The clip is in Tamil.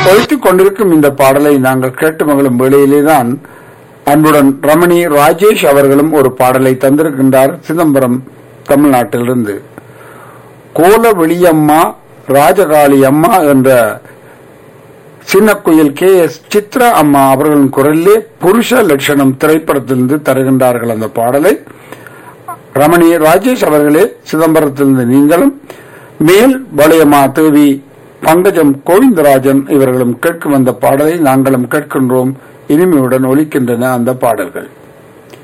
ஒழித்துக் கொண்டிருக்கும் இந்த பாடலை நாங்கள் கேட்டு மகளும் வேளையிலேதான் அன்புடன் ரமணி ராஜேஷ் அவர்களும் ஒரு பாடலை தந்திருக்கின்றார் சிதம்பரம் தமிழ்நாட்டிலிருந்து கோல வெளியம்மா ராஜகாளி அம்மா என்ற சின்ன குயில் கே எஸ் சித்ரா அம்மா அவர்களின் குரலிலே புருஷ லட்சணம் திரைப்படத்திலிருந்து தருகின்றார்கள் அந்த பாடலை ரமணி ராஜேஷ் அவர்களே சிதம்பரத்திலிருந்து நீங்களும் மேல் வளையமா தேவி பங்கஜம் கோவிந்தராஜன் இவர்களும் கேட்கும் அந்த பாடலை நாங்களும் கேட்கின்றோம் இனிமையுடன் ஒலிக்கின்றன அந்த பாடல்கள்